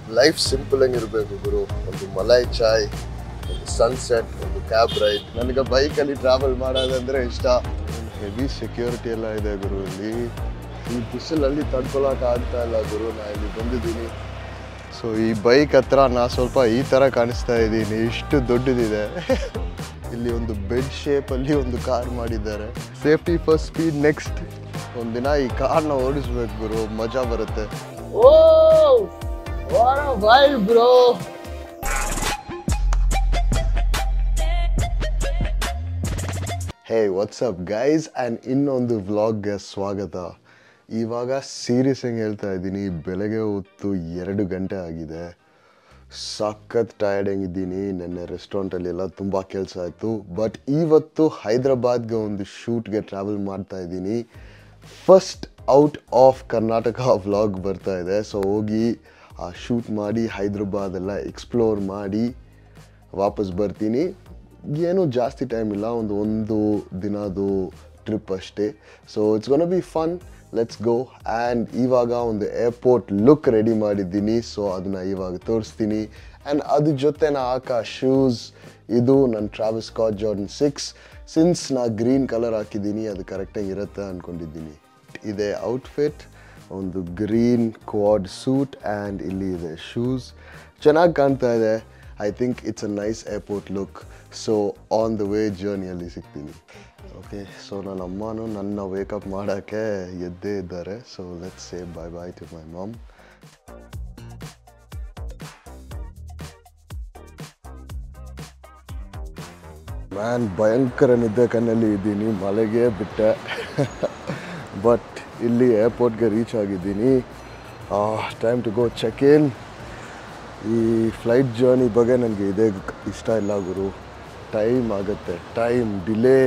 Life simple ಇರಬೇಕು ಗುರು ಒಂದು ಮಲೈ ಚಾಯ್ ಒಂದು ಸನ್ಸೆಟ್ ಒಂದು ಕ್ಯಾಬ್ ರೈಡ್ ನನಗೆ ಬೈಕಲ್ಲಿ ಟ್ರಾವೆಲ್ ಮಾಡೋದಂದ್ರೆ ಇಷ್ಟ ಹೆವಿ ಸೆಕ್ಯೂರಿಟಿ ಎಲ್ಲ ಇದೆ ಗುರು ಇಲ್ಲಿ ಈ ಬಿಸಿಲಲ್ಲಿ ತಡ್ಕೊಳಕ್ ಆಗ್ತಾ ಇಲ್ಲ ಗುರು ನಾ ಇಲ್ಲಿ ಬಂದಿದ್ದೀನಿ ಸೊ ಈ ಬೈಕ್ ಹತ್ರ ನಾ ಸ್ವಲ್ಪ ಈ ಥರ ಕಾಣಿಸ್ತಾ ಇದ್ದೀನಿ ಇಷ್ಟು ದೊಡ್ಡದಿದೆ ಇಲ್ಲಿ ಒಂದು ಬೆಡ್ ಶೇಪಲ್ಲಿ ಒಂದು ಕಾರ್ ಮಾಡಿದ್ದಾರೆ ಸೇಫ್ಟಿ ಫಸ್ಟ್ ಸ್ಪೀಡ್ ನೆಕ್ಸ್ಟ್ ಒಂದಿನ ಈ ಕಾರ್ನ ಓಡಿಸ್ಬೇಕು ಗುರು ಮಜಾ ಬರುತ್ತೆ Oh, what a vibe, bro. Hey what's up guys and ಇನ್ನೊಂದು ವ್ಲಾಗ್ಗೆ ಸ್ವಾಗತ ಇವಾಗ ಸೀರಿಯಸ್ ಆಗಿ ಹೇಳ್ತಾ ಇದ್ದೀನಿ ಬೆಳಗ್ಗೆ ಹೊತ್ತು ಎರಡು ಗಂಟೆ ಆಗಿದೆ ಸಖತ್ ಟಯರ್ಡ್ ಇದ್ದೀನಿ ನೆನ್ನೆ ರೆಸ್ಟೋರೆಂಟಲ್ಲಿ ಎಲ್ಲ ತುಂಬ ಕೆಲಸ ಆಯಿತು ಬಟ್ ಇವತ್ತು ಹೈದ್ರಾಬಾದ್ಗೆ ಒಂದು ಶೂಟ್ಗೆ ಟ್ರಾವೆಲ್ ಮಾಡ್ತಾ ಇದ್ದೀನಿ first out of Karnataka vlog ಬರ್ತಾ ಇದೆ ಸೊ ಹೋಗಿ ಆ ಶೂಟ್ ಮಾಡಿ ಹೈದ್ರಾಬಾದ್ ಎಲ್ಲ ಎಕ್ಸ್ಪ್ಲೋರ್ ಮಾಡಿ ವಾಪಸ್ ಬರ್ತೀನಿ ಏನೂ ಜಾಸ್ತಿ ಟೈಮ್ ಇಲ್ಲ ಒಂದು ಒಂದು ದಿನದು ಟ್ರಿಪ್ ಅಷ್ಟೇ so it's gonna be fun let's go and ಇವಾಗ ಒಂದು ಏರ್ಪೋರ್ಟ್ ಲುಕ್ ರೆಡಿ ಮಾಡಿದ್ದೀನಿ ಸೊ ಅದನ್ನ ಇವಾಗ ತೋರಿಸ್ತೀನಿ ಆ್ಯಂಡ್ ಅದ್ರ ಜೊತೆ ನಾ ಹಾಕೋ ಶೂಸ್ ಇದು ನನ್ನ Travis Scott Jordan six since ನಾ ಗ್ರೀನ್ ಕಲರ್ ಹಾಕಿದ್ದೀನಿ ಅದು ಕರೆಕ್ಟಾಗಿ ಇರುತ್ತೆ ಅಂದ್ಕೊಂಡಿದ್ದೀನಿ ಇದೆ ಔಟ್ಫಿಟ್ ಒಂದು ಗ್ರೀನ್ ಕ್ವಾಡ್ ಸೂಟ್ ಆ್ಯಂಡ್ ಇಲ್ಲಿ ಇದೆ ಶೂಸ್ ಚೆನ್ನಾಗಿ ಕಾಣ್ತಾ ಇದೆ I think it's a nice airport look so on the way ಜರ್ನಿಯಲ್ಲಿ ಸಿಗ್ತೀನಿ ಓಕೆ ಸೊ ನನ್ನ ಅಮ್ಮನೂ ನನ್ನ ವೇಕಪ್ ಮಾಡೋಕ್ಕೆ ಎದ್ದೇ ಇದ್ದಾರೆ so let's say bye bye to my mom man ಭಯಂಕರ ನಿದ್ದೆ ಕಣ್ಣಲ್ಲಿ ಇದ್ದೀನಿ ಮಳೆಗೆ ಬಿಟ್ಟೆ ಬಟ್ ಇಲ್ಲಿ ಏರ್ಪೋರ್ಟ್ಗೆ ರೀಚ್ ಆಗಿದ್ದೀನಿ time to go check in ಈ ಫ್ಲೈಟ್ ಜರ್ನಿ ಬಗ್ಗೆ ನನಗೆ ಇದೇ ಇಷ್ಟ ಇಲ್ಲ ಗುರು ಟೈಮ್ ಆಗುತ್ತೆ time delay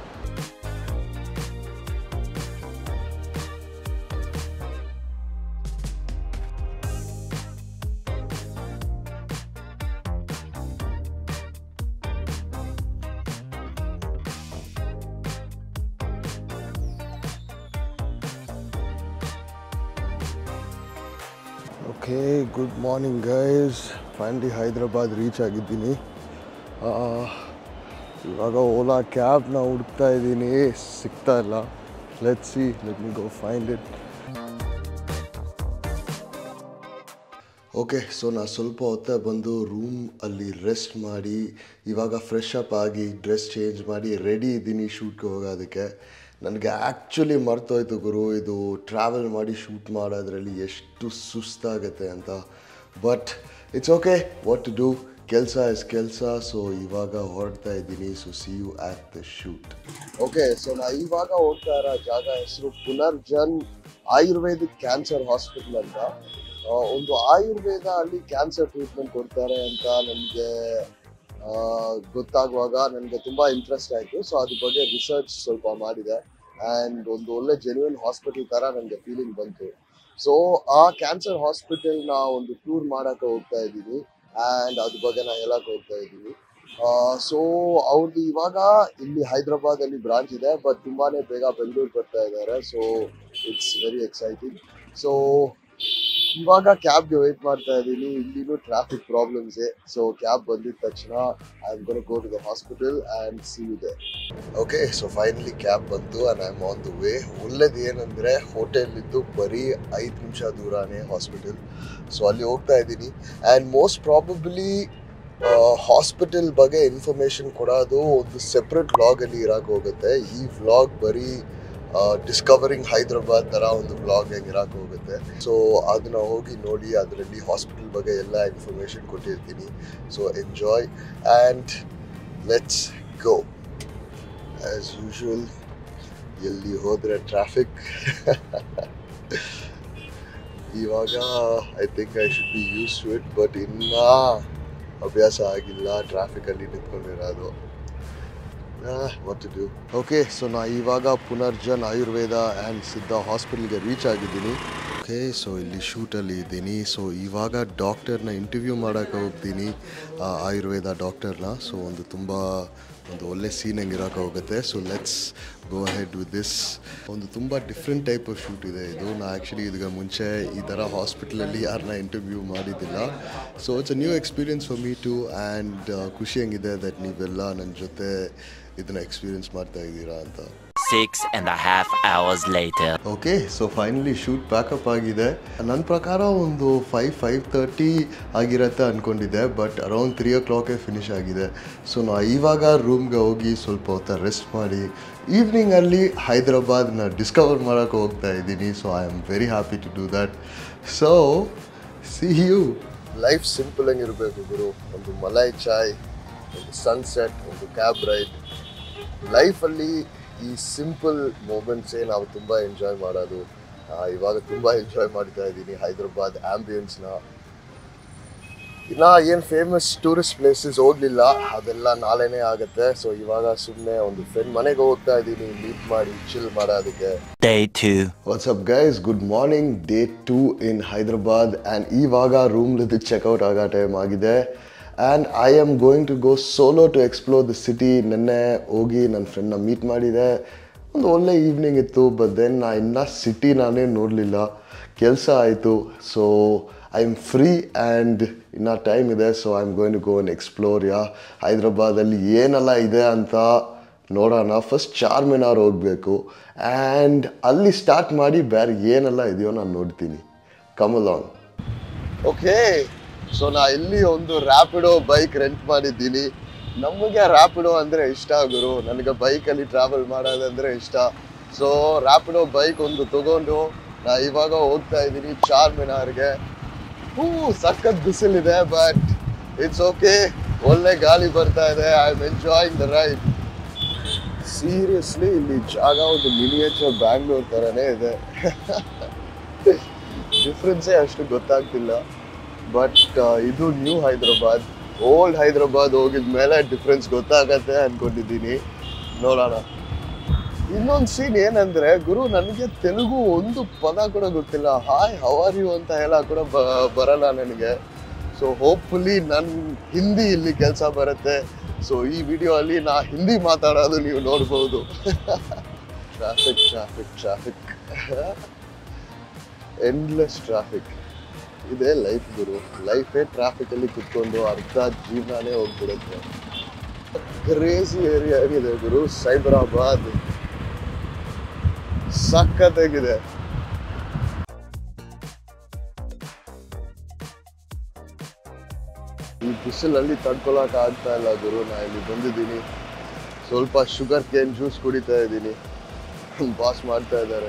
okay good morning guys finally Hyderabad reach ಆಗಿದ್ದೀನಿ ಆ, ಇವಾಗ ಓಲಾ ಕ್ಯಾಬ್ನ ಹುಡುಕ್ತಾ ಇದ್ದೀನಿ ಸಿಗ್ತಾ ಇಲ್ಲ let see let me go find it okay so ನಾ ಸ್ವಲ್ಪ ಹೊತ್ತೇ ಬಂದು ರೂಮ್ ಅಲ್ಲಿ ರೆಸ್ಟ್ ಮಾಡಿ ಇವಾಗ ಫ್ರೆಶ್ ಅಪ್ ಆಗಿ ಡ್ರೆಸ್ ಚೇಂಜ್ ಮಾಡಿ ರೆಡಿ ಇದ್ದೀನಿ ಶೂಟ್ಗೆ ಹೋಗೋದಕ್ಕೆ ನನಗೆ ಆ್ಯಕ್ಚುಲಿ ಮರ್ತೋಯ್ತು ಗುರು ಇದು ಟ್ರಾವೆಲ್ ಮಾಡಿ ಶೂಟ್ ಮಾಡೋದ್ರಲ್ಲಿ ಎಷ್ಟು ಸುಸ್ತಾಗತ್ತೆ ಅಂತ but it's okay what to do ಕೆಲಸ ಇಸ್ ಕೆಲಸ ಸೊ ಇವಾಗ ಹೊರಡ್ತಾ ಇದ್ದೀನಿ so see you at the shoot okay so ನಾ ಇವಾಗ ಹೋಗ್ತಾ ಇರೋ ಜಾಗ ಹೆಸರು ಪುನರ್ಜನ್ ಆಯುರ್ವೇದಿಕ್ ಕ್ಯಾನ್ಸರ್ ಹಾಸ್ಪಿಟಲ್ ಅಂತ ಆ, ಒಂದು ಆಯುರ್ವೇದ ಅಲ್ಲಿ ಕ್ಯಾನ್ಸರ್ ಟ್ರೀಟ್ಮೆಂಟ್ ಕೊಡ್ತಾರೆ ಅಂತ ನನಗೆ ಗೊತ್ತಾಗುವಾಗ ನನಗೆ ತುಂಬಾ ಇಂಟ್ರೆಸ್ಟ್ ಆಯಿತು ಸೊ ಅದ್ರ ಬಗ್ಗೆ ರಿಸರ್ಚ್ ಸ್ವಲ್ಪ ಮಾಡಿದೆ ಆ್ಯಂಡ್ ಒಂದು ಒಳ್ಳೆ ಜೆನ್ಯೂನ್ ಹಾಸ್ಪಿಟಲ್ ಥರ ನನಗೆ ಫೀಲಿಂಗ್ ಬಂತು ಸೊ ಆ ಕ್ಯಾನ್ಸರ್ ಹಾಸ್ಪಿಟಲ್ನ ಒಂದು ಟೂರ್ ಮಾಡೋಕೆ ಹೋಗ್ತಾ ಇದ್ದೀನಿ ಆ್ಯಂಡ್ ಅದ್ರ ಬಗ್ಗೆ ನಾನು ಹೇಳಕ್ಕೆ ಹೋಗ್ತಾ ಇದ್ದೀನಿ ಸೊ ಅವ್ರದ್ದು ಇವಾಗ ಇಲ್ಲಿ ಹೈದ್ರಾಬಾದಲ್ಲಿ ಬ್ರಾಂಚ್ ಇದೆ ಬಟ್ ತುಂಬಾನೇ ಬೇಗ ಬೆಂಗಳೂರು ಬರ್ತಾ ಇದ್ದಾರೆ so it's very exciting so ಇವಾಗ ಕ್ಯಾಬ್ಗೆ ವೇಟ್ ಮಾಡ್ತಾ ಇದ್ದೀನಿ ಇಲ್ಲಿನೂ ಟ್ರಾಫಿಕ್ ಪ್ರಾಬ್ಲಮ್ಸ್ ಸೊ ಕ್ಯಾಬ್ ಬಂದಿದ ತಕ್ಷಣ I am gonna go to the hospital and see ಇದೆ ಓಕೆ ಸೊ ಫೈನಲಿ ಕ್ಯಾಬ್ ಬಂತು and I am on the way ಒಳ್ಳೇದು ಏನಂದರೆ ಹೋಟೆಲ್ ಇದ್ದು ಬರೀ ಐದು ನಿಮಿಷ ದೂರನೇ ಹಾಸ್ಪಿಟಲ್ ಸೊ ಅಲ್ಲಿ ಹೋಗ್ತಾ ಇದ್ದೀನಿ ಆ್ಯಂಡ್ ಮೋಸ್ಟ್ ಪ್ರಾಬಬ್ಲಿ ಹಾಸ್ಪಿಟಲ್ ಬಗ್ಗೆ ಇನ್ಫಾರ್ಮೇಶನ್ ಕೊಡೋದು ಒಂದು ಸೆಪ್ರೇಟ್ ವ್ಲಾಗಲ್ಲಿ ಇರಕ್ಕೆ ಹೋಗುತ್ತೆ ಈ ವ್ಲಾಗ್ ಬರೀ ಡಿಸ್ಕವರಿಂಗ್ ಹೈದ್ರಾಬಾದ್ ಥರ ಒಂದು ವ್ಲಾಗ್ ಹೆಂಗೆ ಇರಕ್ಕೆ ಹೋಗುತ್ತೆ ಸೊ ಅದನ್ನ ಹೋಗಿ ನೋಡಿ ಅದರಲ್ಲಿ ಹಾಸ್ಪಿಟಲ್ ಬಗ್ಗೆ ಎಲ್ಲ ಇನ್ಫಾರ್ಮೇಷನ್ ಕೊಟ್ಟಿರ್ತೀನಿ so enjoy and let's go as usual ಎಲ್ಲಿ ಹೋದರೆ ಟ್ರಾಫಿಕ್ ಇವಾಗ I think I should be used to it but ಇನ್ನೂ ಅಭ್ಯಾಸ ಆಗಿಲ್ಲ ಟ್ರಾಫಿಕಲ್ಲಿ ನಿಂತ್ಕೊಂಡಿರೋದು what to do okay so ನಾ ಇವಾಗ ಪುನರ್ಜನ್ ಆಯುರ್ವೇದ ಆ್ಯಂಡ್ ಸಿದ್ಧ ಹಾಸ್ಪಿಟಲ್ಗೆ ರೀಚ್ ಆಗಿದ್ದೀನಿ ಓಕೆ ಸೊ ಇಲ್ಲಿ ಶೂಟಲ್ಲಿ ಇದ್ದೀನಿ ಸೊ ಇವಾಗ ಡಾಕ್ಟರ್ನ ಇಂಟರ್ವ್ಯೂ ಮಾಡೋಕ್ಕೆ ಹೋಗ್ತೀನಿ ಆ, ಆಯುರ್ವೇದ ಡಾಕ್ಟರ್ನ ಸೊ ಒಂದು ತುಂಬ ಒಂದು ಒಳ್ಳೆ ಸೀನ್ ಹೆಂಗೆ ಇರೋಕೆ ಹೋಗುತ್ತೆ so let's go head with this ಒಂದು ತುಂಬ ಡಿಫ್ರೆಂಟ್ ಟೈಪ್ ಆಫ್ ಶೂಟ್ ಇದೆ ಇದು ನಾ ಆ್ಯಕ್ಚುಲಿ ಇದಕ್ಕೆ ಮುಂಚೆ ಈ ಥರ ಹಾಸ್ಪಿಟ್ಲಲ್ಲಿ ಯಾರನ್ನ ಇಂಟರ್ವ್ಯೂ ಮಾಡಿದ್ದಿಲ್ಲ so it's a new experience for me too and ಖುಷಿ ಹೆಂಗಿದೆ ದಟ್ ನೀವೆಲ್ಲ ನನ್ನ ಜೊತೆ ಇದನ್ನು ಎಕ್ಸ್ಪೀರಿಯನ್ಸ್ ಮಾಡ್ತಾ ಇದ್ದೀರಾ ಅಂತ Six and a half hours later. Okay so finally shoot pack up ಆಗಿದೆ ನನ್ನ ಪ್ರಕಾರ ಒಂದು ಫೈವ್ ಫೈವ್ ತರ್ಟಿ ಆಗಿರತ್ತೆ ಅಂದ್ಕೊಂಡಿದ್ದೆ but around three o'clock finish ಆಗಿದೆ ಸೊ ನಾ ಇವಾಗ ರೂಮ್ಗೆ ಹೋಗಿ ಸ್ವಲ್ಪ ಹೊತ್ತ ರೆಸ್ಟ್ ಮಾಡಿ ಈವ್ನಿಂಗಲ್ಲಿ ಹೈದ್ರಾಬಾದ್ನ ಡಿಸ್ಕವರ್ ಮಾಡೋಕ್ಕೆ ಹೋಗ್ತಾ ಇದ್ದೀನಿ so I am very happy to do that so see you life simple ಆಗಿರಬೇಕು ಗುರು ಒಂದು ಮಲೈ ಚಾಯ್ ಒಂದು ಸನ್ಸೆಟ್ ಒಂದು ಕ್ಯಾಬ್ ರೈಡ್ ಲೈಫಲ್ಲಿ ಈ ಸಿಂಪಲ್ ಮೂಮೆಂಟ್ಸೇ ನಾವು ತುಂಬ ಎಂಜಾಯ್ ಮಾಡೋದು ಆ, ಇವಾಗ ತುಂಬ ಎಂಜಾಯ್ ಮಾಡ್ತಾ ಇದ್ದೀನಿ ಹೈದ್ರಾಬಾದ್ ಆ್ಯಂಬಿಯನ್ಸ್ನ ಇನ್ನ ಏನು ಫೇಮಸ್ ಟೂರಿಸ್ಟ್ ಪ್ಲೇಸಸ್ ಹೋಗ್ಲಿಲ್ಲ ಅದೆಲ್ಲ ನಾಳೆನೇ ಆಗುತ್ತೆ ಸೊ ಇವಾಗ ಸುಮ್ಮನೆ ಒಂದು ಫ್ರೆಂಡ್ ಮನೆಗೆ ಹೋಗ್ತಾ ಇದ್ದೀನಿ ಮೀಟ್ ಮಾಡಿ ಚಿಲ್ ಮಾಡೋದಕ್ಕೆ Day two. What's up guys good morning day two in Hyderabad and ಇವಾಗ ರೂಮ್ಲಿದ್ದು ಚೆಕ್ಔಟ್ ಆಗೋ ಟೈಮ್ ಆಗಿದೆ and I am going to go solo to explore the city ನೆನ್ನೆ ಹೋಗಿ ನನ್ನ ಫ್ರೆಂಡ್ನ ಮೀಟ್ ಮಾಡಿದೆ ಒಂದು ಒಳ್ಳೆ ಈವ್ನಿಂಗ್ ಇತ್ತು ಬಟ್ ದೆನ್ ನಾ ಇನ್ನೂ ಸಿಟಿ ನಾನೇ ನೋಡಲಿಲ್ಲ ಕೆಲಸ ಆಯಿತು so I am free and ಇನ್ನೂ ಟೈಮ್ ಇದೆ so I am going to go and explore yeah ಹೈದ್ರಾಬಾದಲ್ಲಿ ಏನೆಲ್ಲ ಇದೆ ಅಂತ ನೋಡೋಣ ಫಸ್ಟ್ ಚಾರ್ಮಿನಾರ್ ಹೋಗಬೇಕು ಆ್ಯಂಡ್ ಅಲ್ಲಿ ಸ್ಟಾರ್ಟ್ ಮಾಡಿ ಬೇರೆ ಏನೆಲ್ಲ ಇದೆಯೋ ನಾನು ನೋಡ್ತೀನಿ ಕಮಲಾನ್ ಓಕೆ ಸೊ ನಾ ಇಲ್ಲಿ ಒಂದು ರ್ಯಾಪಿಡೋ ಬೈಕ್ ರೆಂಟ್ ಮಾಡಿದ್ದೀನಿ ನಮಗೆ ರ್ಯಾಪಿಡೋ ಅಂದರೆ ಇಷ್ಟ ಗುರು ನನಗೆ ಬೈಕಲ್ಲಿ ಟ್ರಾವೆಲ್ ಮಾಡೋದಂದ್ರೆ ಇಷ್ಟ ಸೊ ರ್ಯಾಪಿಡೋ ಬೈಕ್ ಒಂದು ತಗೊಂಡು ನಾ ಇವಾಗ ಹೋಗ್ತಾ ಇದ್ದೀನಿ ಚಾರ್ಮಿನಾರ್ಗೆ ಹೂ ಸಖತ್ ಬಿಸಿಲಿದೆ ಬಟ್ ಇಟ್ಸ್ ಓಕೆ ಒಳ್ಳೆ ಗಾಳಿ ಬರ್ತಾ ಇದೆ I am enjoying the ride seriously ಇಲ್ಲಿ ಜಾಗ ಒಂದು ಮಿನಿಯೇಚರ್ ಬ್ಯಾಂಗ್ಳೂರ್ ಥರನೇ ಇದೆ ಡಿಫ್ರೆನ್ಸೇ ಅಷ್ಟು ಗೊತ್ತಾಗ್ತಿಲ್ಲ ಬಟ್ ಇದು ನ್ಯೂ ಹೈದ್ರಾಬಾದ್ ಓಲ್ಡ್ ಹೈದ್ರಾಬಾದ್ ಹೋಗಿದ ಮೇಲೆ ಡಿಫ್ರೆನ್ಸ್ ಗೊತ್ತಾಗತ್ತೆ ಅನ್ಕೊಂಡಿದ್ದೀನಿ ನೋಡೋಣ ಇನ್ನೊಂದು ಸೀನ್ ಏನಂದ್ರೆ ಗುರು ನನಗೆ ತೆಲುಗು ಒಂದು ಪದ ಕೂಡ ಗೊತ್ತಿಲ್ಲ ಹಾಯ್ ಹೌ ಆರ್ ಯು ಅಂತ ಹೇಳ ಕೂಡ ಬ- ಬರಲ್ಲ ನನಗೆ ಸೊ ಹೋಪ್ಫುಲಿ ನನ್ನ ಹಿಂದಿ ಇಲ್ಲಿ ಕೆಲಸ ಬರುತ್ತೆ ಸೊ ಈ ವಿಡಿಯೋ ಅಲ್ಲಿ ನಾ ಹಿಂದಿ ಮಾತಾಡೋದು ನೀವು ನೋಡ್ಬೋದು traffic traffic traffic endless traffic ಇದೇ ಲೈಫ್ ಗುರು ಲೈಫೇ ಟ್ರಾಫಿಕಲ್ಲಿ ಕುತ್ಕೊಂಡು ಅರ್ಧ ಜೀವನನೇ ಹೋಗ್ಬಿಡುತ್ತೆ ಕ್ರೇಜಿ ಏರಿಯಾ ಆಗಿದೆ ಗುರು ಸೈಬರಾಬಾದ್ ಸಖತ್ತಾಗಿದೆ ಈ ಬಿಸಿಲಲ್ಲಿ ತಡ್ಕೊಳಕ್ ಆಗ್ತಾ ಇಲ್ಲ ಗುರು ನಾ ಇಲ್ಲಿ ಬಂದಿದ್ದೀನಿ ಸ್ವಲ್ಪ ಶುಗರ್ ಕೇನ್ ಜ್ಯೂಸ್ ಕುಡಿತಾ ಇದ್ದೀನಿ ಬಾಸ್ ಮಾಡ್ತಾ ಇದ್ದಾರೆ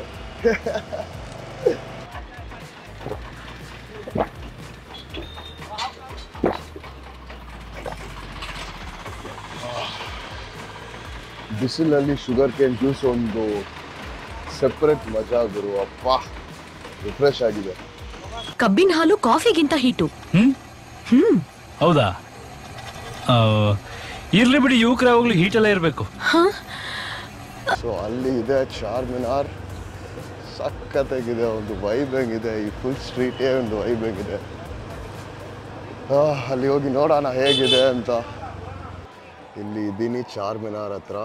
ಬಿಸಿಲಲ್ಲಿ ಶುಗರ್ ಕೇನ್ ಜ್ಯೂಸ್ ಒಂದು ಸೆಪರೇಟ್ ಮಜಾ ಗುರು ಅಪ್ಪ ರಿಫ್ರೆಶ್ ಆಗಿದೆ ಕಬ್ಬಿನ ಹಾಲು ಕಾಫಿಗಿಂತ ಹೀಟು ಹ್ಮ್ ಹ್ಮ್ ಹೌದಾ ಆ, ಇರ್ಲಿ ಬಿಡಿ ಯುವಕರು ಯಾವಾಗ್ಲೂ ಹೀಟೆಲ್ಲ ಇರಬೇಕು ಸೊ ಅಲ್ಲಿ ಇದೆ ಚಾರ್ಮಿನಾರ್ ಸಖತ್ತಾಗಿದೆ ಒಂದು ವೈಬ್ ಹೆಂಗಿದೆ ಈ ಫುಲ್ ಸ್ಟ್ರೀಟೇ ಒಂದು ವೈಬ್ ಹೆಂಗಿದೆ ಆ, ಅಲ್ಲಿ ಹೋಗಿ ನೋಡೋಣ ಹೇಗಿದೆ ಅಂತ ಇಲ್ಲಿ ಇದ್ದೀನಿ ಚಾರ್ಮಿನಾರ್ ಹತ್ರ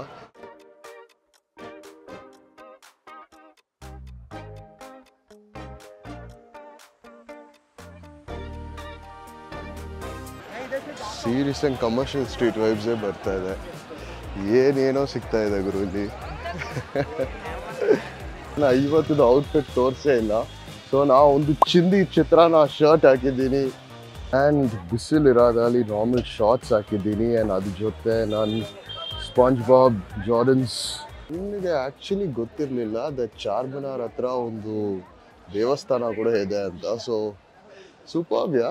ಸೀರಿಯಸ್ ಆ್ಯಂಡ್ ಕಮರ್ಷಿಯಲ್ ಸ್ಟ್ರೀಟ್ ವೈಬ್ಸೇ ಬರ್ತಾ ಇದೆ ಏನೇನೋ ಸಿಗ್ತಾ ಇದೆ ಗುರು ಇಲ್ಲಿ ನಾ ಇವತ್ತದು ಔಟ್ಫಿಟ್ ತೋರಿಸೇ ಇಲ್ಲ ಸೊ ನಾ ಒಂದು ಚಿಂದಿ ಚಿತ್ರಾನ ಶರ್ಟ್ ಹಾಕಿದ್ದೀನಿ ಆ್ಯಂಡ್ ಬಿಸಿಲಿರೋದ್ರಲ್ಲಿ ನಾರ್ಮಲ್ ಶಾರ್ಟ್ಸ್ ಹಾಕಿದ್ದೀನಿ ಆ್ಯಂಡ್ ಅದ್ರ ಜೊತೆ ನಾನು ಸ್ಪಾಂಜ್ ಬಾಬ್ ಜಾರ್ಡನ್ಸ್ ನಿಮಗೆ ಆ್ಯಕ್ಚುಲಿ ಗೊತ್ತಿರಲಿಲ್ಲ ದ ಚಾರ್ಮಿನಾರ್ ಹತ್ರ ಒಂದು ದೇವಸ್ಥಾನ ಕೂಡ ಇದೆ ಅಂತ ಸೊ ಸೂಪರ್ಬ್ಯಾ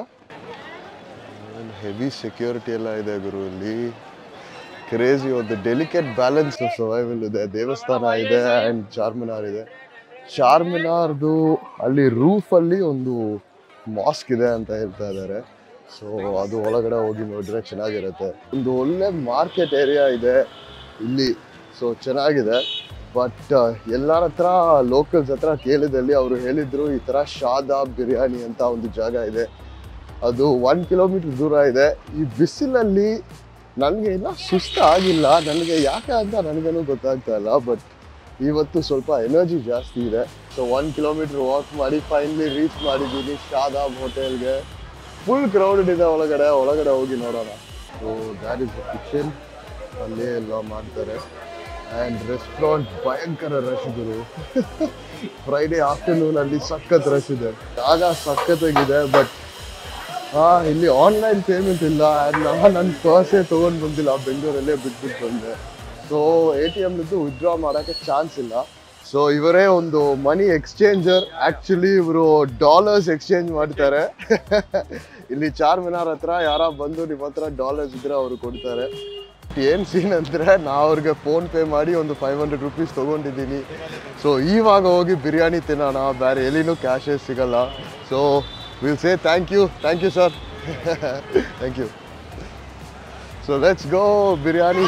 ಹೆವಿ ಸೆಕ್ಯೂರಿಟಿ ಎಲ್ಲ ಇದೆ ಗುರು ಇಲ್ಲಿ ಕ್ರೇಜಿ ಒಂದು ಡೆಲಿಕೇಟ್ ಬ್ಯಾಲೆನ್ಸ್ ಸರ್ವೈವಲ್ ಇದೆ ದೇವಸ್ಥಾನ ಇದೆ ಆ್ಯಂಡ್ ಚಾರ್ಮಿನಾರ್ ಇದೆ ಚಾರ್ಮಿನಾರ್ದು ಅಲ್ಲಿ ರೂಫಲ್ಲಿ ಒಂದು ಮಾಸ್ಕ್ ಇದೆ ಅಂತ ಹೇಳ್ತಾ ಇದ್ದಾರೆ ಸೊ ಅದು ಒಳಗಡೆ ಹೋಗಿ ನೋಡಿದ್ರೆ ಚೆನ್ನಾಗಿರುತ್ತೆ ಒಂದು ಒಳ್ಳೆ ಮಾರ್ಕೆಟ್ ಏರಿಯಾ ಇದೆ ಇಲ್ಲಿ ಸೊ ಚೆನ್ನಾಗಿದೆ ಬಟ್ ಎಲ್ಲರ ಹತ್ರ ಲೋಕಲ್ಸ್ ಹತ್ರ ಕೇಳಿದಲ್ಲಿ ಅವರು ಹೇಳಿದ್ರು ಈ ಥರ ಶಾದಾಬ್ ಬಿರಿಯಾನಿ ಅಂತ ಒಂದು ಜಾಗ ಇದೆ ಅದು ಒನ್ ಕಿಲೋಮೀಟರ್ ದೂರ ಇದೆ ಈ ಬಿಸಿಲಲ್ಲಿ ನನಗೆ ಇನ್ನೂ ಸುಸ್ತು ಆಗಿಲ್ಲ ನನಗೆ ಯಾಕೆ ಅಂತ ನನಗೇನು ಗೊತ್ತಾಗ್ತಾ ಇಲ್ಲ ಬಟ್ ಇವತ್ತು ಸ್ವಲ್ಪ ಎನರ್ಜಿ ಜಾಸ್ತಿ ಇದೆ ಸೊ ಒನ್ ಕಿಲೋಮೀಟರ್ ವಾಕ್ ಮಾಡಿ ಫೈನಲಿ ರೀಚ್ ಮಾಡಿದ್ದೀನಿ ಶಾದಾಬ್ ಹೋಟೆಲ್ಗೆ ಫುಲ್ ಕ್ರೌಡೆಡ್ ಇದೆ ಒಳಗಡೆ ಒಳಗಡೆ ಹೋಗಿ ನೋಡೋಣ so that is the kitchen ಅಲ್ಲೇ ಎಲ್ಲ ಮಾಡ್ತಾರೆ ಆ್ಯಂಡ್ ರೆಸ್ಟೋರೆಂಟ್ ಭಯಂಕರ ರಶ್ ಗುರು ಫ್ರೈಡೇ ಆಫ್ಟರ್ನೂನ್ ಅಲ್ಲಿ ಸಖತ್ ರಶ್ ಇದೆ ಜಾಗ ಸಖತ್ತಾಗಿದೆ ಬಟ್ ಹಾ ಇಲ್ಲಿ ಆನ್ಲೈನ್ ಪೇಮೆಂಟ್ ಇಲ್ಲ ಆ್ಯಂಡ್ ನಾನು ನನ್ನ ಪರ್ಸೇ ತೊಗೊಂಡು ಬಂದಿಲ್ಲ ಬೆಂಗಳೂರಲ್ಲೇ ಬಿಟ್ಬಿಟ್ಟು ಬಂದೆ ಸೊ ಎ ಟಿ ಎಮ್ನಿದ್ದು ವಿತ್ಡ್ರಾ ಮಾಡೋಕ್ಕೆ ಚಾನ್ಸ್ ಇಲ್ಲ ಸೊ ಇವರೇ ಒಂದು ಮನಿ ಎಕ್ಸ್ಚೇಂಜರ್ ಆ್ಯಕ್ಚುಲಿ ಇವರು ಡಾಲರ್ಸ್ ಎಕ್ಸ್ಚೇಂಜ್ ಮಾಡ್ತಾರೆ ಇಲ್ಲಿ ಚಾರ್ ಮಿನಾರ್ ಹತ್ರ ಯಾರ ಬಂದು ನಿಮ್ಮ ಹತ್ರ ಡಾಲರ್ಸ್ ಇದ್ರೆ ಅವರು ಕೊಡ್ತಾರೆ ಏನು ಸೀನ್ ಅಂದರೆ ನಾ ಅವ್ರಿಗೆ ಫೋನ್ ಪೇ ಮಾಡಿ ಒಂದು ಫೈವ್ ಹಂಡ್ರೆಡ್ ರುಪೀಸ್ ತೊಗೊಂಡಿದ್ದೀನಿ ಸೊ ಇವಾಗ ಹೋಗಿ ಬಿರಿಯಾನಿ ತಿನ್ನೋಣ ಬೇರೆ ಎಲ್ಲಿನೂ ಕ್ಯಾಶೇ ಸಿಗಲ್ಲ so will say thank you thank you sir thank you so let's go biryani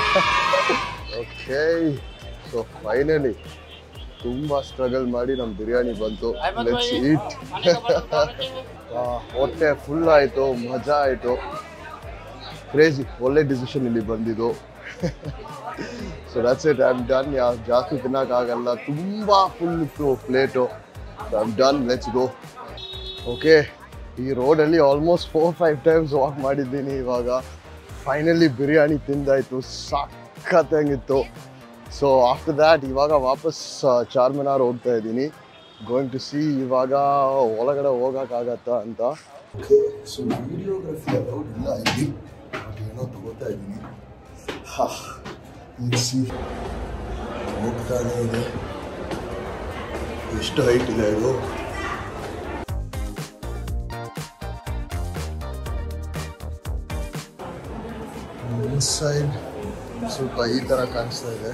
okay so finally ತುಂಬ ಸ್ಟ್ರಗಲ್ ಮಾಡಿ ನಮ್ಮ ಬಿರಿಯಾನಿ ಬಂತು ಲೆಟ್ಸ್ ಈಟ್ ಹೊಟ್ಟೆ ಫುಲ್ ಆಯಿತು ಮಜಾ ಆಯಿತು ಕ್ರೇಜಿ ಒಳ್ಳೆ ಡಿಸಿಷನ್ ಇಲ್ಲಿ ಬಂದಿದ್ದು so that's it I am done yeah ಜಾಸ್ತಿ ತಿನ್ನೋಕ್ಕಾಗಲ್ಲ ತುಂಬ ಫುಲ್ ಇತ್ತು plate I am done let's go okay ಈ ರೋಡಲ್ಲಿ almost four five times walk ಮಾಡಿದ್ದೀನಿ ಇವಾಗ ಫೈನಲಿ ಬಿರಿಯಾನಿ ತಿಂದಾಯ್ತು ಸಖತ್ತಂಗಿತ್ತು ಸೊ ಆಫ್ಟರ್ ದ್ಯಾಟ್ ಇವಾಗ ವಾಪಸ್ ಚಾರ್ಮಿನಾರ್ ಹೋಗ್ತಾ ಇದ್ದೀನಿ ಗೋಯಿಂಗ್ ಟು ಸಿ ಇವಾಗ ಒಳಗಡೆ ಹೋಗೋಕ್ಕಾಗತ್ತಾ ಅಂತ ಸೊ ವಿಡಿಯೋಗ್ರಫಿ ಅಲೌಡ್ ಇಲ್ಲ ಇಲ್ಲಿ ಬಟ್ ಏನೋ ತಗೋತಾ ಇದ್ದೀನಿ ಸಿ ಹೋಗ್ತಾನೆ ಇದೆ ಎಷ್ಟು ಹೈಟ್ ಇದೆ ಇದು ಇನ್ಸೈಡ್ ಸ್ವಲ್ಪ ಈ ಥರ ಕಾಣಿಸ್ತಾ ಇದೆ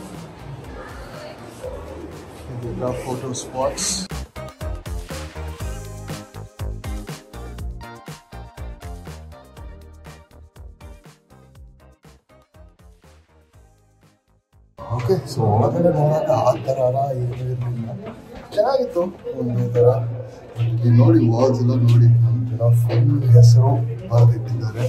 ಇದೆಲ್ಲ ಫೋಟೋ ಸ್ಪಾಟ್ಸ್ ಓಕೆ ಸೊ ಒಳಗಡೆ ನೋಡೋಕೆ ಆ ಥರ ಇರಲಿಲ್ಲ ಚೆನ್ನಾಗಿತ್ತು ಒಂದು ಥರ ಇಲ್ಲಿ ನೋಡಿ ವಾಲ್ಸ್ ಎಲ್ಲ ನೋಡಿ ನಮ್ಮ ಜನ ಫುಲ್ ಹೆಸರು ಬರೆದಿಟ್ಟಿದ್ದಾರೆ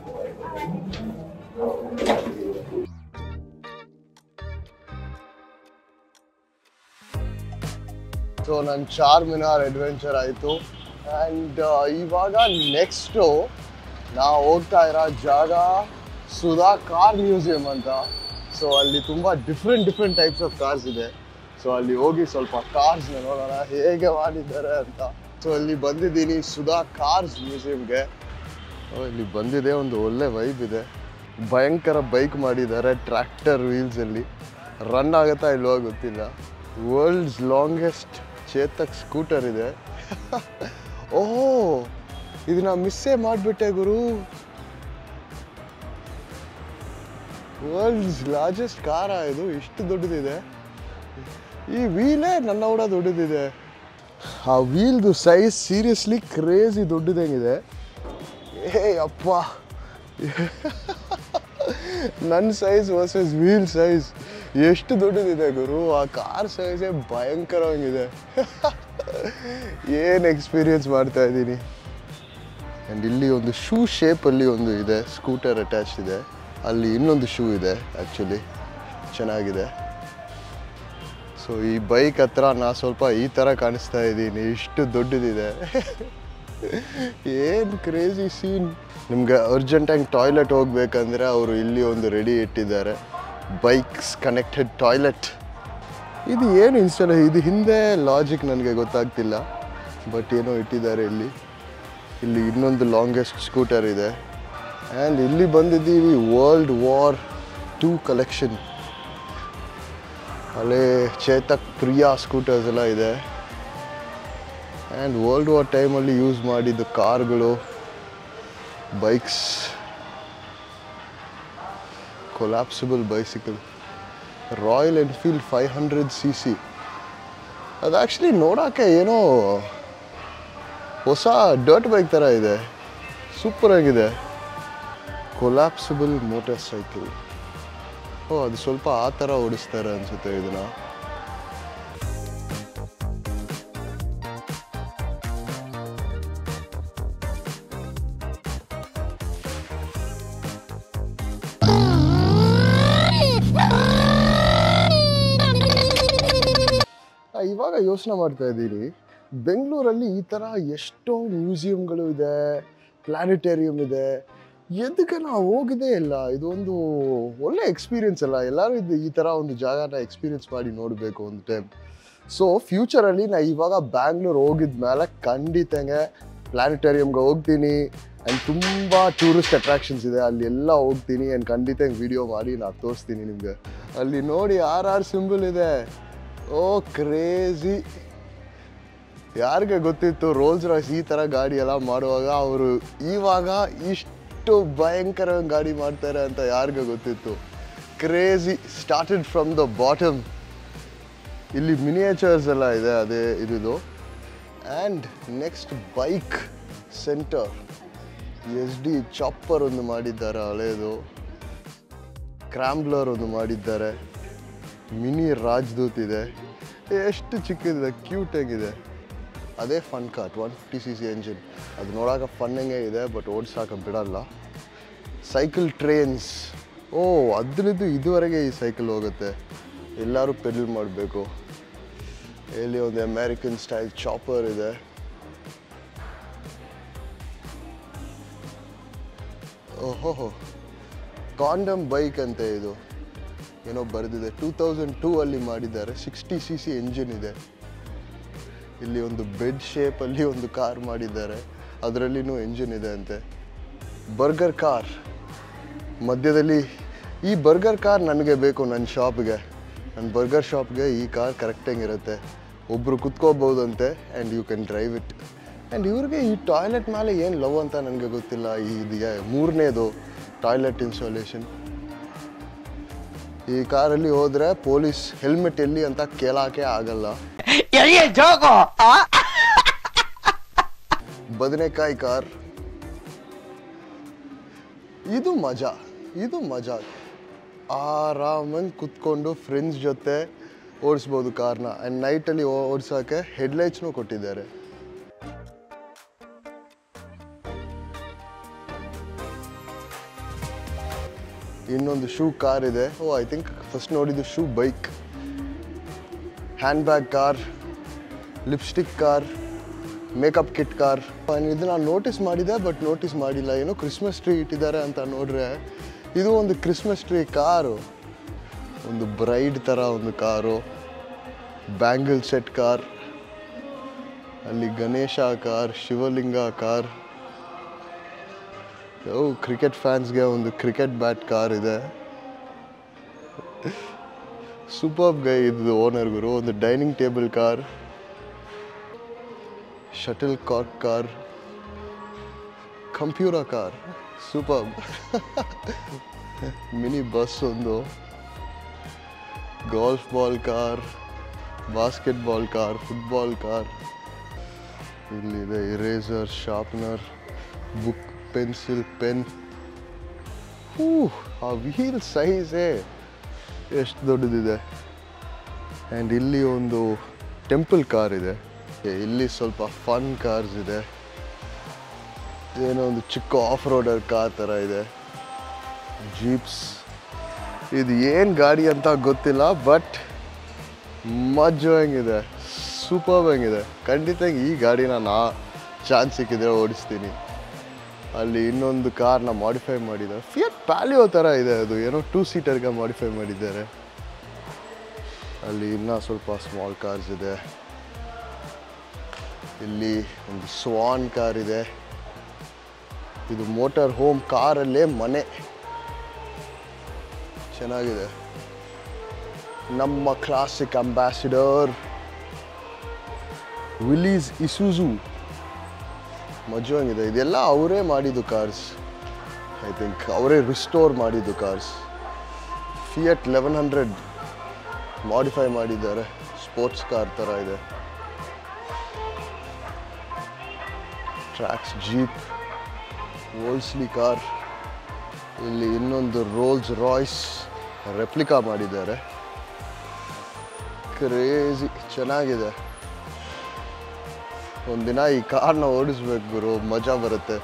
ಸೊ ನನ್ನ ಚಾರ್ ಮಿನಾರ್ ಅಡ್ವೆಂಚರ್ ಆಯಿತು ಆ್ಯಂಡ್ ಇವಾಗ ನೆಕ್ಸ್ಟು ನಾವು ಹೋಗ್ತಾ ಇರೋ ಜಾಗ ಸುಧಾ ಕಾರ್ ಮ್ಯೂಸಿಯಂ ಅಂತ ಸೊ ಅಲ್ಲಿ ತುಂಬ different different types of cars ಇದೆ ಸೊ ಅಲ್ಲಿ ಹೋಗಿ ಸ್ವಲ್ಪ ಕಾರ್ಸ್ನ ನೋಡೋಣ ಹೇಗೆ ಮಾಡಿದ್ದಾರೆ ಅಂತ ಸೊ ಅಲ್ಲಿ ಬಂದಿದ್ದೀನಿ ಸುಧಾ ಕಾರ್ಸ್ ಮ್ಯೂಸಿಯಂಗೆ ಇಲ್ಲಿ ಬಂದಿದೆ ಒಂದು ಒಳ್ಳೆ ವೈಬ್ ಇದೆ ಭಯಂಕರ ಬೈಕ್ ಮಾಡಿದ್ದಾರೆ ಟ್ರ್ಯಾಕ್ಟರ್ ವೀಲ್ಸಲ್ಲಿ ರನ್ ಆಗುತ್ತಾ ಇಲ್ವಾ ಗೊತ್ತಿಲ್ಲ ವರ್ಲ್ಡ್ಸ್ ಲಾಂಗೆಸ್ಟ್ ಚೇತಕ್ ಸ್ಕೂಟರ್ ಇದೆ ಓಹೋ ಇದನ್ನ ಮಿಸ್ಸೇ ಮಾಡಿಬಿಟ್ಟೆ ಗುರು ವರ್ಲ್ಡ್ಸ್ ಲಾರ್ಜೆಸ್ಟ್ ಕಾರ ಇದು ಇಷ್ಟು ದೊಡ್ಡದಿದೆ ಈ ವೀಲೇ ನನ್ನ ಕೂಡ ದೊಡ್ಡದಿದೆ ಆ ವೀಲ್ದು ಸೈಜ್ ಸೀರಿಯಸ್ಲಿ ಕ್ರೇಜಿ ದೊಡ್ಡದಂಗಿದೆ ಏ ಅಪ್ಪ ನನ್ನ ಸೈಜ್ ವರ್ಸಸ್ ವೀಲ್ ಸೈಜ್ ಎಷ್ಟು ದೊಡ್ಡದಿದೆ ಗುರು ಆ ಕಾರ್ ಸೈಜೇ ಭಯಂಕರವಾಗಿದೆ ಏನು ಎಕ್ಸ್ಪೀರಿಯನ್ಸ್ ಮಾಡ್ತಾ ಇದ್ದೀನಿ ಆ್ಯಂಡ್ ಇಲ್ಲಿ ಒಂದು ಶೂ ಶೇಪಲ್ಲಿ ಒಂದು ಇದೆ ಸ್ಕೂಟರ್ ಅಟ್ಯಾಚ್ ಇದೆ ಅಲ್ಲಿ ಇನ್ನೊಂದು ಶೂ ಇದೆ ಆ್ಯಕ್ಚುಲಿ ಚೆನ್ನಾಗಿದೆ ಸೊ ಈ ಬೈಕ್ ಹತ್ರ ನಾ ಸ್ವಲ್ಪ ಈ ಥರ ಕಾಣಿಸ್ತಾ ಇದ್ದೀನಿ ಇಷ್ಟು ದೊಡ್ಡದಿದೆ ಏನು ಕ್ರೇಜಿ ಸೀನ್ ನಿಮ್ಗೆ ಅರ್ಜೆಂಟಾಗಿ ಟಾಯ್ಲೆಟ್ ಹೋಗ್ಬೇಕಂದ್ರೆ ಅವರು ಇಲ್ಲಿ ಒಂದು ರೆಡಿ ಇಟ್ಟಿದ್ದಾರೆ ಬೈಕ್ಸ್ ಕನೆಕ್ಟೆಡ್ ಟಾಯ್ಲೆಟ್ ಇದು ಏನು ಇನ್ಸ್ಟಾಲ್ ಇದು ಹಿಂದೆ ಲಾಜಿಕ್ ನನಗೆ ಗೊತ್ತಾಗ್ತಿಲ್ಲ ಬಟ್ ಏನೋ ಇಟ್ಟಿದ್ದಾರೆ ಇಲ್ಲಿ ಇಲ್ಲಿ ಇನ್ನೊಂದು ಲಾಂಗೆಸ್ಟ್ ಸ್ಕೂಟರ್ ಇದೆ ಆ್ಯಂಡ್ ಇಲ್ಲಿ ಬಂದಿದ್ದೀವಿ ವರ್ಲ್ಡ್ ವಾರ್ ಟೂ ಕಲೆಕ್ಷನ್ ಅಲ್ಲೇ ಚೇತಕ್ ಪ್ರಿಯಾ ಸ್ಕೂಟರ್ಸ್ ಎಲ್ಲ ಇದೆ ಆ್ಯಂಡ್ ವರ್ಲ್ಡ್ ವಾರ್ ಟೈಮಲ್ಲಿ ಯೂಸ್ ಮಾಡಿದ ಕಾರ್ಗಳು bikes collapsible bicycle Royal Enfield five hundred C C ಅದು ಆ್ಯಕ್ಚುಲಿ ನೋಡೋಕ್ಕೆ ಏನೋ ಹೊಸ ಡರ್ಟ್ ಬೈಕ್ ಥರ ಇದೆ ಸೂಪರ್ ಆಗಿದೆ ಕೊಲಾಪ್ಸಿಬಲ್ ಮೋಟರ್ ಸೈಕಲ್ ಓ ಅದು ಸ್ವಲ್ಪ ಆ ಥರ ಓಡಿಸ್ತಾರೆ ಅನಿಸುತ್ತೆ ಇದನ್ನ ಇವಾಗ ಯೋಚನೆ ಮಾಡ್ತಾ ಇದ್ದೀನಿ ಬೆಂಗಳೂರಲ್ಲಿ ಈ ಥರ ಎಷ್ಟೋ ಮ್ಯೂಸಿಯಂಗಳು ಇದೆ ಪ್ಲಾನೆಟೇರಿಯಂ ಇದೆ ಎದಕ್ಕೆ ನಾವು ಹೋಗಿದೇ ಇಲ್ಲ ಇದು ಒಂದು ಒಳ್ಳೆ ಎಕ್ಸ್ಪೀರಿಯನ್ಸ್ ಅಲ್ಲ ಎಲ್ಲರೂ ಇದು ಈ ಥರ ಒಂದು ಜಾಗನ ಎಕ್ಸ್ಪೀರಿಯನ್ಸ್ ಮಾಡಿ ನೋಡಬೇಕು ಒಂದು ಟೈಮ್ ಸೊ ಫ್ಯೂಚರಲ್ಲಿ ನಾ ಇವಾಗ ಬ್ಯಾಂಗ್ಳೂರ್ ಹೋಗಿದ ಮೇಲೆ ಖಂಡಿತಂಗೆ ಪ್ಲಾನೆಟೇರಿಯಮ್ಗೆ ಹೋಗ್ತೀನಿ ಆ್ಯಂಡ್ ತುಂಬ ಟೂರಿಸ್ಟ್ ಅಟ್ರಾಕ್ಷನ್ಸ್ ಇದೆ ಅಲ್ಲಿ ಎಲ್ಲ ಹೋಗ್ತೀನಿ ಆ್ಯಂಡ್ ಖಂಡಿತ ವಿಡಿಯೋ ಮಾಡಿ ನಾನು ತೋರಿಸ್ತೀನಿ ನಿಮಗೆ ಅಲ್ಲಿ ನೋಡಿ ಆರ್ ಆರ್ ಸಿಂಬಲ್ ಇದೆ ಓ ಕ್ರೇಜಿ ಯಾರಿಗೆ ಗೊತ್ತಿತ್ತು ರೋಲ್ಸ್ ರಾಯ್ಸ್ ಈ ಥರ ಗಾಡಿ ಎಲ್ಲ ಮಾಡುವಾಗ ಅವರು ಇವಾಗ ಇಷ್ಟು ಭಯಂಕರ ಗಾಡಿ ಮಾಡ್ತಾರೆ ಅಂತ ಯಾರಿಗೆ ಗೊತ್ತಿತ್ತು crazy started from the bottom ಇಲ್ಲಿ ಮಿನಿಯೇಚರ್ಸ್ ಎಲ್ಲ ಇದೆ ಅದೇ ಇದಿದು and next bike centre S D chopper ಒಂದು ಮಾಡಿದ್ದಾರೆ ಹಳೇದು ಕ್ರಾಂಬ್ಲರ್ ಒಂದು ಮಾಡಿದ್ದಾರೆ ಮಿನಿ ರಾಜ್ದೂತ್ ಇದೆ ಎಷ್ಟು ಚಿಕ್ಕದಿದೆ ಕ್ಯೂಟ್ ಆಗಿದೆ ಅದೇ fun kart one fifty C C engine ಅದು ನೋಡೋಕೆ ಫನ್ನಂಗೆ ಇದೆ ಬಟ್ ಓಡಿಸೋಕೆ ಬಿಡಲ್ಲ ಸೈಕಲ್ ಟ್ರೈನ್ಸ್ ಓ ಅದರದ್ದು ಇದುವರೆಗೆ ಈ ಸೈಕಲ್ ಹೋಗುತ್ತೆ ಎಲ್ಲರೂ ಪೆಡಲ್ ಮಾಡಬೇಕು ಇಲ್ಲಿ ಒಂದು ಅಮೇರಿಕನ್ ಸ್ಟೈಲ್ ಚಾಪರ್ ಇದೆ ಓಹೋ ಕಾಂಡಮ್ ಬೈಕ್ ಅಂತ ಇದು ಏನೋ ಬರೆದಿದೆ ಟೂ ತೌಸಂಡ್ ಟೂ ಅಲ್ಲಿ ಮಾಡಿದ್ದಾರೆ ಸಿಕ್ಸ್ಟಿ ಸಿ ಸಿ ಎಂಜಿನ್ ಇದೆ ಇಲ್ಲಿ ಒಂದು ಬೆಡ್ ಶೇಪಲ್ಲಿ ಒಂದು ಕಾರ್ ಮಾಡಿದ್ದಾರೆ ಅದರಲ್ಲಿನೂ ಎಂಜಿನ್ ಇದೆ ಅಂತೆ ಬರ್ಗರ್ ಕಾರ್ ಮಧ್ಯದಲ್ಲಿ ಈ ಬರ್ಗರ್ ಕಾರ್ ನನಗೆ ಬೇಕು ನನ್ನ ಶಾಪ್ಗೆ ನನ್ನ ಬರ್ಗರ್ ಶಾಪ್ಗೆ ಈ ಕಾರ್ ಕರೆಕ್ಟಾಗಿರುತ್ತೆ ಒಬ್ಬರು ಕುತ್ಕೋಬೋದಂತೆ and you can drive it and ಇವ್ರಿಗೆ ಈ ಟಾಯ್ಲೆಟ್ ಮೇಲೆ ಏನು ಲವ್ ಅಂತ ನನಗೆ ಗೊತ್ತಿಲ್ಲ ಈ ಇದೆಯಾ ಮೂರನೇದು ಟಾಯ್ಲೆಟ್ ಇನ್ಸ್ಟಾಲೇಷನ್ ಈ ಕಾರಲ್ಲಿ ಹೋದರೆ ಪೊಲೀಸ್ ಹೆಲ್ಮೆಟ್ ಎಲ್ಲಿ ಅಂತ ಕೇಳೋಕೆ ಆಗಲ್ಲ ಬದನೆಕಾಯಿ ಕಾರ್ ಇದು ಮಜಾ ಇದು ಮಜಾ ಆರಾಮಾಗಿ ಕುತ್ಕೊಂಡು ಫ್ರೆಂಡ್ಸ್ ಜೊತೆ ಓಡಿಸ್ಬೋದು ಕಾರ್ನ ಆ್ಯಂಡ್ ನೈಟಲ್ಲಿ ಓಡಿಸೋಕೆ ಹೆಡ್ಲೈಟ್ಸ್ನೂ ಕೊಟ್ಟಿದ್ದಾರೆ ಇನ್ನೊಂದು ಶೂ ಕಾರ್ ಇದೆ ಓ ಐ ಥಿಂಕ್ ಫಸ್ಟ್ ನೋಡಿದ್ದು shoe bike hand bag car lipstick car makeup kit car ಇದು ನಾನು ನೋಟಿಸ್ ಮಾಡಿದೆ ಬಟ್ ನೋಟಿಸ್ ಮಾಡಿಲ್ಲ ಏನೋ ಕ್ರಿಸ್ಮಸ್ ಟ್ರೀ ಇಟ್ಟಿದ್ದಾರೆ ಅಂತ ನೋಡ್ರೆ ಇದು ಒಂದು ಕ್ರಿಸ್ಮಸ್ ಟ್ರೀ ಕಾರು ಒಂದು ಬ್ರೈಡ್ ಥರ ಒಂದು ಕಾರು ಬ್ಯಾಂಗಲ್ ಸೆಟ್ ಕಾರ್ ಅಲ್ಲಿ Ganesha car Shivalinga car oh cricket ಫ್ಯಾನ್ಸ್ಗೆ ಒಂದು ಕ್ರಿಕೆಟ್ ಬ್ಯಾಟ್ ಕಾರ್ ಇದೆ ಸೂಪರ್ ಗೈ ಇದು ಓನರ್ ಗುರು ಒಂದು dining table car shuttle cork car computer car super mini bus ಒಂದು golf ball car basketball car football car ಇಲ್ಲಿದೆ eraser sharpener book pencil pen ಹೂ ಆ ವೀಲ್ ಸೈಜೇ ಎಷ್ಟು ದೊಡ್ಡದಿದೆ ಆ್ಯಂಡ್ ಇಲ್ಲಿ ಒಂದು ಟೆಂಪಲ್ ಕಾರ್ ಇದೆ ಏ, ಇಲ್ಲಿ ಸ್ವಲ್ಪ ಫನ್ ಕಾರ್ಸ್ ಇದೆ ಏನೋ ಒಂದು ಚಿಕ್ಕ ಆಫ್ ರೋಡರ್ ಕಾರ್ ಥರ ಇದೆ ಜೀಪ್ಸ್ ಇದು ಏನು ಗಾಡಿ ಅಂತ ಗೊತ್ತಿಲ್ಲ ಬಟ್ ಮಜ್ಜಾಗಿದೆ ಸೂಪರ್ ಇದೆ ಖಂಡಿತ ಈ ಗಾಡಿನ ನಾ ಚಾನ್ಸ್ ಸಿಕ್ಕಿದ್ರೆ ಓಡಿಸ್ತೀನಿ ಅಲ್ಲಿ ಇನ್ನೊಂದು ಕಾರ್ನ ಮಾಡಿಫೈ ಮಾಡಿದ್ದಾರೆ ಫಿಯಟ್ ಪ್ಯಾಲಿಯೋ ಥರ ಇದೆ ಅದು ಏನೋ ಟೂ ಸೀಟರ್ಗೆ ಮಾಡಿಫೈ ಮಾಡಿದ್ದಾರೆ ಅಲ್ಲಿ ಇನ್ನೂ ಸ್ವಲ್ಪ ಸ್ಮಾಲ್ ಕಾರ್ಸ್ ಇದೆ ಇಲ್ಲಿ ಒಂದು ಸ್ವಾನ್ ಕಾರ್ ಇದೆ ಇದು ಮೋಟಾರ್ ಹೋಮ್ ಕಾರಲ್ಲೇ ಮನೆ ಚೆನ್ನಾಗಿದೆ ನಮ್ಮ ಕ್ಲಾಸಿಕ್ ಅಂಬಾಸಿಡರ್ ವಿಲೀಸ್ ಇಸೂಜು ಮಜವಾಗಿದೆ ಇದೆಲ್ಲ ಅವರೇ ಮಾಡಿದ್ದು ಕಾರ್ಸ್ ಐ ಥಿಂಕ್ ಅವರೇ ರಿಸ್ಟೋರ್ ಮಾಡಿದ್ದು cars Fiat eleven hundred modify ಮಾಡಿದ್ದಾರೆ ಸ್ಪೋರ್ಟ್ಸ್ ಕಾರ್ ಥರ ಇದೆ ಟ್ರ್ಯಾಕ್ಸ್ ಜೀಪ್ ವೋಲ್ಸ್ಲಿ ಕಾರ್ ಇಲ್ಲಿ ಇನ್ನೊಂದು ರೋಲ್ಸ್ ರಾಯ್ಸ್ ರೆಪ್ಲಿಕಾ ಮಾಡಿದ್ದಾರೆ ಕ್ರೇಜಿ ಚೆನ್ನಾಗಿದೆ ಒಂದಿನ ಈ ಕಾರ್ನ ಓಡಿಸ್ಬೇಕು ಗುರು ಮಜಾ ಬರುತ್ತೆ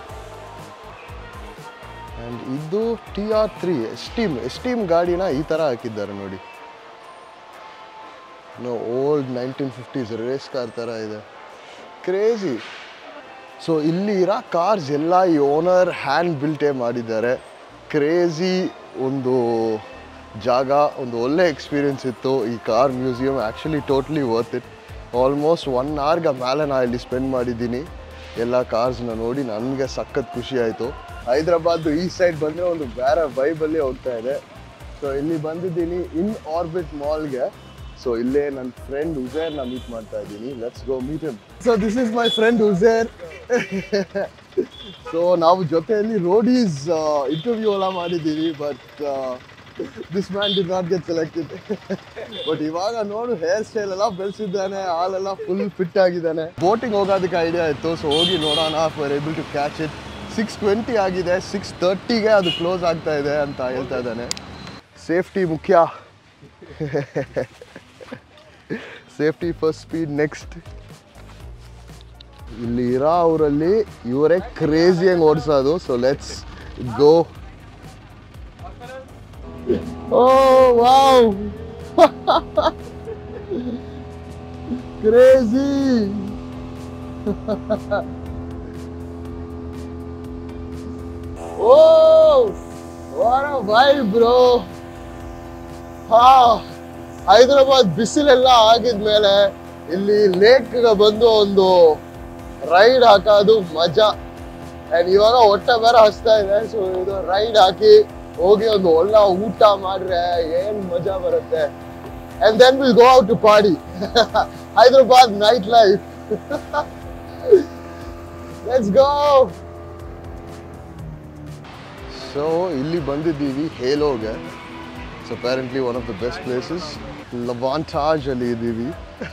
ಆ್ಯಂಡ್ ಇದು T R three Esteem Esteem ಗಾಡಿನ ಈ ಥರ ಹಾಕಿದ್ದಾರೆ ನೋಡಿ old nineteen fifties race car ಥರ ಇದೆ ಕ್ರೇಜಿ ಸೊ ಇಲ್ಲಿ ಇರೋ ಕಾರ್ಸ್ ಎಲ್ಲ ಈ ಓನರ್ ಹ್ಯಾಂಡ್ ಬಿಲ್ಟೇ ಮಾಡಿದ್ದಾರೆ ಕ್ರೇಜಿ ಒಂದು ಜಾಗ ಒಂದು ಒಳ್ಳೆ ಎಕ್ಸ್ಪೀರಿಯನ್ಸ್ ಇತ್ತು ಈ car museum actually totally worth it almost one ಅವರ್ಗೆ ಮೇಲೆ ನಾನು ಇಲ್ಲಿ ಸ್ಪೆಂಡ್ ಮಾಡಿದ್ದೀನಿ ಎಲ್ಲ ಕಾರ್ಸ್ನ ನೋಡಿ ನನಗೆ ಸಖತ್ ಖುಷಿ ಆಯಿತು ಹೈದ್ರಾಬಾದ್ ಈ ಸೈಡ್ ಬಂದರೆ ಒಂದು ಬೇರೆ ವೈಬಲ್ಲಿ ಹೋಗ್ತಾ ಇದೆ ಸೊ ಇಲ್ಲಿ ಬಂದಿದ್ದೀನಿ ಇನ್ ಆರ್ಬಿಟ್ ಮಾಲ್ಗೆ ಸೊ ಇಲ್ಲೇ ನನ್ನ ಫ್ರೆಂಡ್ ಉಜೇರ್ನ ಮೀಟ್ ಮಾಡ್ತಾ ಇದ್ದೀನಿ let's go meet him so this is my friend Uzair so ನಾವು ಜೊತೆಯಲ್ಲಿ ರೋಡೀಸ್ ಇಂಟರ್ವ್ಯೂ ಎಲ್ಲ ಮಾಡಿದ್ದೀವಿ but this man did not get selected but ಇವಾಗ ನೋಡು ಹೇರ್ ಸ್ಟೈಲ್ ಎಲ್ಲ ಬೆಳೆಸಿದ್ದಾನೆ ಹಾಲೆಲ್ಲ ಫುಲ್ ಫಿಟ್ ಆಗಿದ್ದಾನೆ ಬೋಟಿಂಗ್ ಹೋಗೋದಕ್ಕೆ ಐಡಿಯಾ ಇತ್ತು ಸೊ ಹೋಗಿ ನೋಡೋಣ for able to catch it six twenty ಆಗಿದೆ ಸಿಕ್ಸ್ ತರ್ಟಿಗೆ ಅದು ಕ್ಲೋಸ್ ಆಗ್ತಾ ಇದೆ ಅಂತ ಹೇಳ್ತಾ ಇದ್ದಾನೆ ಸೇಫ್ಟಿ ಮುಖ್ಯ ಸೇಫ್ಟಿ ಫಸ್ಟ್ ಸ್ಪೀಡ್ ನೆಕ್ಸ್ಟ್ ಇಲ್ಲಿ ಇರೋ ಅವರಲ್ಲಿ ಇವರೇ ಕ್ರೇಜಿಯಾಗಿ ಓಡಿಸೋದು so let's go Oh wow! Crazy Oh! What a vibe, bro! ಹಾ ಹೈದರಾಬಾದ್ ಬಿಸಿಲೆಲ್ಲ ಆಗಿದ್ಮೇಲೆ ಇಲ್ಲಿ ಲೇಕ್ ಬಂದು ಒಂದು ರೈಡ್ ಹಾಕೋದು ಮಜಾ ಅಂಡ್ ಇವಾಗ ಹೊಟ್ಟೆ ಬೇರೆ ಹಸ್ತಾ ಇದೆ ಸೊ ಇದು ರೈಡ್ ಹಾಕಿ ಹೋಗಿ ಒಂದು ಒಳ್ಳೆ ಊಟ ಮಾಡ್ರೆ ಏನ್ ಮಜಾ ಬರುತ್ತೆ and then will go out to party Hyderabad night life let's go so ಇಲ್ಲಿ ಬಂದಿದ್ದೀವಿ ಹೇಲೋಗೆ so apparently one of the best places ಲವಾಂಟಾಜ್ ಅಲ್ಲಿ ಇದ್ದೀವಿ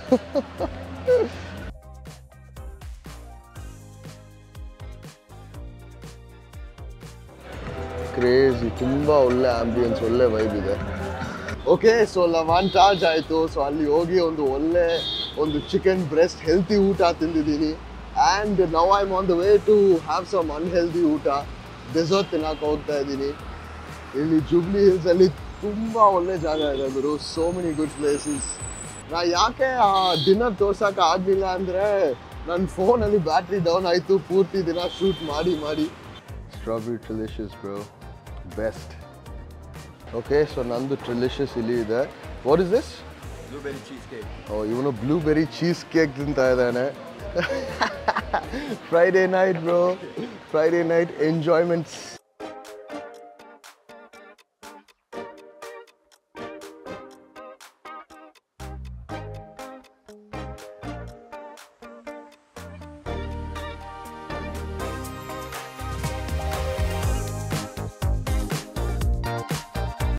ಕ್ರೇಜಿ ತುಂಬ ಒಳ್ಳೆ ಆಂಬಿಯನ್ಸ್ ಒಳ್ಳೆ ವೈಬ್ ಇದೆ ಓಕೆ ಸೊ ಲವಾಂಟಾಜ್ ಆಯಿತು ಸೊ ಅಲ್ಲಿ ಹೋಗಿ ಒಂದು ಒಳ್ಳೆ ಒಂದು ಚಿಕನ್ ಬ್ರೆಸ್ಟ್ ಹೆಲ್ತಿ ಊಟ ತಿಂದಿದ್ದೀನಿ and now I am on the way to have some unhealthy ಊಟ ಡೆಸರ್ಟ್ ತಿನ್ನಕ್ಕೆ ಹೋಗ್ತಾ ಇದ್ದೀನಿ ಇಲ್ಲಿ ಜುಬ್ಲಿ ಹಿಲ್ಸ್ ಅಲ್ಲಿ ತುಂಬಾ ಒಳ್ಳೆ ಜಾಗ ಇದೆ ಗುರು ಸೋ ಮೆನಿ ಗುಡ್ ಪ್ಲೇಸಸ್ ನಾ ಯಾಕೆ ಆ ಡಿನ್ನರ್ ತೋರ್ಸಕ್ಕೆ ಆಗ್ಲಿಲ್ಲ ಅಂದ್ರೆ ನನ್ನ ಫೋನಲ್ಲಿ ಬ್ಯಾಟ್ರಿ ಡೌನ್ ಆಯ್ತು ಪೂರ್ತಿ ದಿನ ಶೂಟ್ ಮಾಡಿ ಮಾಡಿ ಸ್ಟ್ರಾಬೆರಿ ಟ್ರಿಲಿಷಿಯಸ್ ಬ್ರೋ ಬೆಸ್ಟ್ ಓಕೆ ಸೊ ನಂದು ಟ್ರಿಲಿಷಿಯಸ್ ಇಲ್ಲಿ ಇದೆ ವಾಟ್ ಇಸ್ ದಿಸ್ ಓ ಇವನು ಬ್ಲೂಬೆರಿ ಚೀಸ್ ಕೇಕ್ ತಿಂತಾ ಇದ್ದಾನೆ Friday night bro Friday night enjoyments